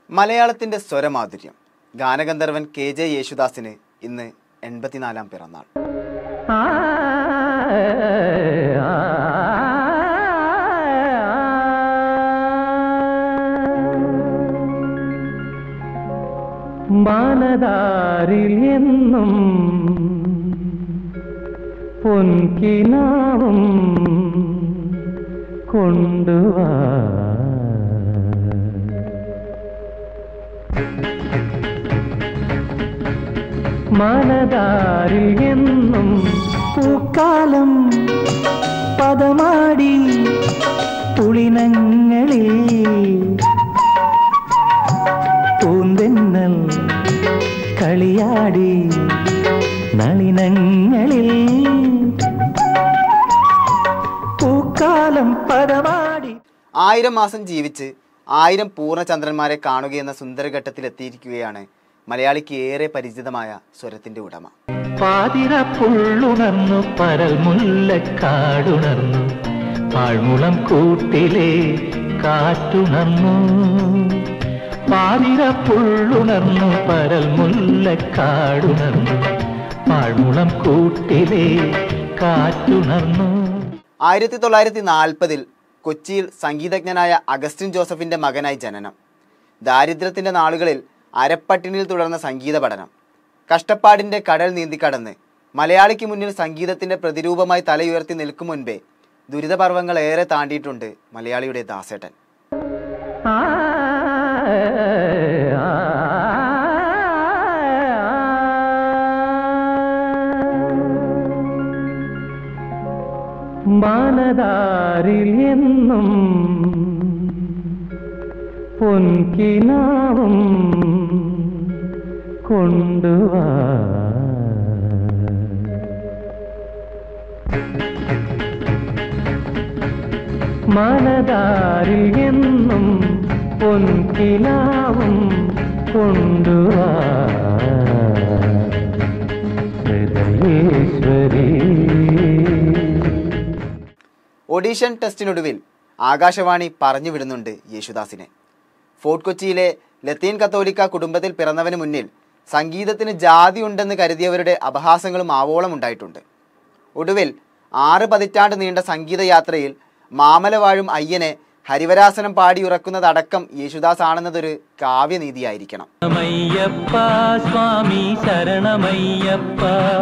മലയാളത്തിന്റെ സ്വരമാധുര്യം ഗാനഗന്ധർവൻ K J യേശുദാസിന് ഇന്ന് എൺപത്തിനാലാം പിറന്നാൾ മാനദാരിൽ എന്നും പൊൻകിനാവും കൊണ്ടുവാ മനതാരിൽ എന്നും പൂക്കാലം പദമാടി പുളിനങ്ങളിൽ പൂന്തെന്നൽ കളിയാടി നളിനങ്ങളിൽ പൂക്കാലം പദമാടി ആയിരം മാസം ജീവിച്ച് ആയിരം പൂർണ്ണചന്ദ്രന്മാരെ കാണുകയെന്ന സുന്ദരഘട്ടത്തിൽ എത്തിയിരിക്കുകയാണ് മലയാളിക്ക് ഏറെ പരിചിതമായ സ്വരത്തിന്റെ ഉടമ പാതിര പുള്ളുണർന്നു പരൽ മുല്ലക്കാടുണർന്നു പാഴ്മുളം കൂട്ടിലെ കാറ്റുണർന്നു പാതിര പുള്ളുണർന്നു പരൽ മുല്ലക്കാടുണർന്നു പാഴ്മുളം കൂട്ടിലെ കാറ്റുണർന്നു ആയിരത്തി തൊള്ളായിരത്തി നാൽപ്പതിൽ കൊച്ചിയിൽ സംഗീതജ്ഞനായ അഗസ്റ്റിൻ ജോസഫിന്റെ മകനായി ജനനം ദാരിദ്ര്യത്തിന്റെ നാളുകളിൽ അരപ്പട്ടിണിയിൽ തുടർന്ന സംഗീത പഠനം കഷ്ടപ്പാടിന്റെ കടൽ നീന്തിക്കടന്ന് മലയാളിക്ക് മുന്നിൽ സംഗീതത്തിന്റെ പ്രതിരൂപമായി തലയുയർത്തി നിൽക്കും മുൻപേ ദുരിതപർവങ്ങൾ ഏറെ താണ്ടിയിട്ടുണ്ട് മലയാളിയുടെ ദാസേട്ടൻ ആ മാനദാരിൽ എന്നും പൊൻകിനാവും കൊണ്ടുവാ മനതാരിൽ എന്നും പൊൻകിനാവും കൊണ്ടുവാ ഹൃദയേശ്വരി ഓഡീഷൻ ടെസ്റ്റിനൊടുവിൽ ആകാശവാണി പറഞ്ഞു വിടുന്നുണ്ട് യേശുദാസിനെ ഫോർട്ട് കൊച്ചിയിലെ ലത്തീൻ കത്തോലിക്ക കുടുംബത്തിൽ പിറന്നവന് മുന്നിൽ സംഗീതത്തിന് ജാതി ഉണ്ടെന്ന് കരുതിയവരുടെ അപഹാസങ്ങളും ആവോളം ഉണ്ടായിട്ടുണ്ട് ഒടുവിൽ ആറ് പതിറ്റാണ്ട് നീണ്ട സംഗീതയാത്രയിൽ മാമല വാഴും അയ്യനെ ഹരിവരാസനം പാടിയുറക്കുന്നതടക്കം യേശുദാസ് ആണെന്നതൊരു കാവ്യനീതിയായിരിക്കണം ശരണമയ്യപ്പ സ്വാമി ശരണമയ്യപ്പ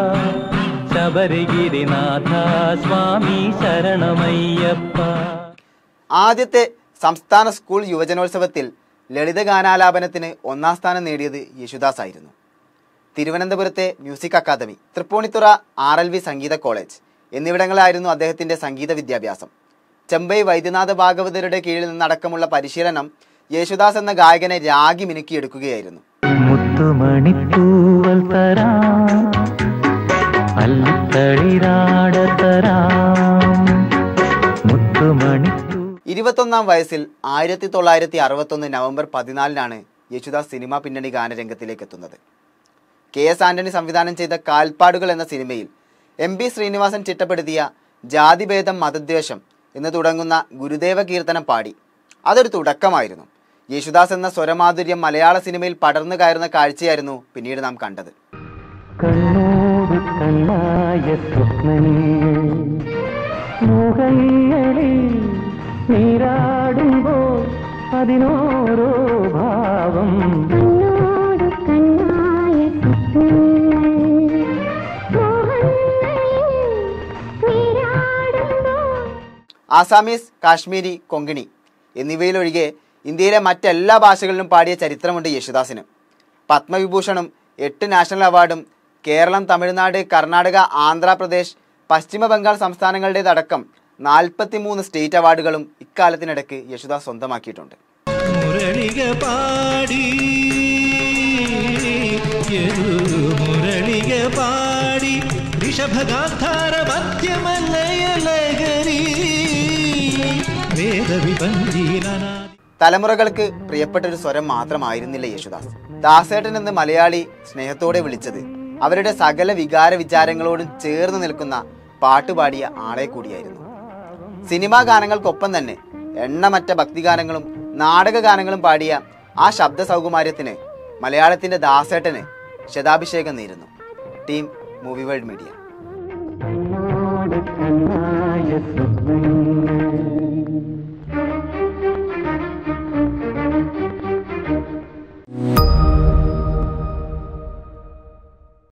ശബരിഗിരിനാഥ സ്വാമി ശരണമയ്യപ്പ ആദ്യത്തെ സംസ്ഥാന സ്കൂൾ യുവജനോത്സവത്തിൽ ലളിതഗാനാലാപനത്തിന് ഒന്നാം സ്ഥാനം നേടിയത് യേശുദാസ് ആയിരുന്നു തിരുവനന്തപുരത്തെ music academy Tripunithura R L V സംഗീത കോളേജ് എന്നിവിടങ്ങളിലായിരുന്നു അദ്ദേഹത്തിന്റെ സംഗീത വിദ്യാഭ്യാസം ചെമ്പൈ വൈദ്യനാഥ ഭാഗവതരുടെ കീഴിൽ നിന്നടക്കമുള്ള പരിശീലനം യേശുദാസ് എന്ന ഗായകനെ രാഗി മിനുക്കിയെടുക്കുകയായിരുന്നു മുത്തുമണിപ്പൂവൽ തരാം അല്ലിത്തളിരാട തരാം മുത്തുമണിപ്പൂ ഇരുപത്തൊന്നാം വയസ്സിൽ ആയിരത്തി തൊള്ളായിരത്തി അറുപത്തൊന്ന് നവംബർ പതിനാലിനാണ് യേശുദാസ് സിനിമാ പിന്നണി ഗാനരംഗത്തിലേക്ക് എത്തുന്നത് കെ എസ് ആന്റണി സംവിധാനം ചെയ്ത കാൽപ്പാടുകൾ എന്ന സിനിമയിൽ എം പി ശ്രീനിവാസൻ ചിട്ടപ്പെടുത്തിയ ജാതിഭേദം മതദ്വേഷം എന്ന് തുടങ്ങുന്ന ഗുരുദേവ കീർത്തനം പാടി അതൊരു തുടക്കമായിരുന്നു യേശുദാസ് എന്ന സ്വരമാധുര്യം മലയാള സിനിമയിൽ പടർന്നു കയറുന്ന കാഴ്ചയായിരുന്നു പിന്നീട് നാം കണ്ടത് കണ്ണോട് കണ്ണായ സ്വപ്നങ്ങൾ മുഖങ്ങളിൽ നീരാടുമ്പോൾ അതിനോരോ ഭാവം കണ്ണോട് കണ്ണായ സ്വപ്നങ്ങൾ മോഹങ്ങളിൽ നീരാടുമ്പോൾ ആസാമീസ് കാശ്മീരി കൊങ്കിണി എന്നിവയിലൊഴികെ ഇന്ത്യയിലെ മറ്റെല്ലാ ഭാഷകളിലും പാടിയ ചരിത്രമുണ്ട് യേശുദാസിന് പത്മവിഭൂഷണും എട്ട് നാഷണൽ അവാർഡും കേരളം തമിഴ്നാട് കർണാടക ആന്ധ്രാപ്രദേശ് പശ്ചിമ ബംഗാൾ സംസ്ഥാനങ്ങളുടേതടക്കം നാൽപ്പത്തിമൂന്ന് സ്റ്റേറ്റ് അവാർഡുകളും ഇക്കാലത്തിനിടയ്ക്ക് യേശുദാസ് സ്വന്തമാക്കിയിട്ടുണ്ട് മുരളിക പാടി യദു മുരളിക പാടി ഋഷഭഗാന്ധാര മധ്യമല്ലയലകരി വേദവിപഞ്ചീലനാ തലമുറകൾക്ക് പ്രിയപ്പെട്ട ഒരു സ്വരം മാത്രമായിരുന്നില്ല യേശുദാസ് ദാസേട്ടൻ എന്ന് മലയാളി സ്നേഹത്തോടെ വിളിച്ചത് അവരുടെ സകല വികാര വിചാരങ്ങളോടും ചേർന്ന് നിൽക്കുന്ന പാട്ടുപാടിയ ആളെ കൂടിയായിരുന്നു സിനിമാ ഗാനങ്ങൾക്കൊപ്പം തന്നെ എണ്ണമറ്റ ഭക്തിഗാനങ്ങളും നാടക ഗാനങ്ങളും പാടിയ ആ ശബ്ദ സൗകുമാര്യത്തിന് മലയാളത്തിൻ്റെ ദാസേട്ടന് ശതാഭിഷേകം നേരുന്നു ടീം മൂവി വേൾഡ് മീഡിയ കണ്ണോട് കണ്ണായ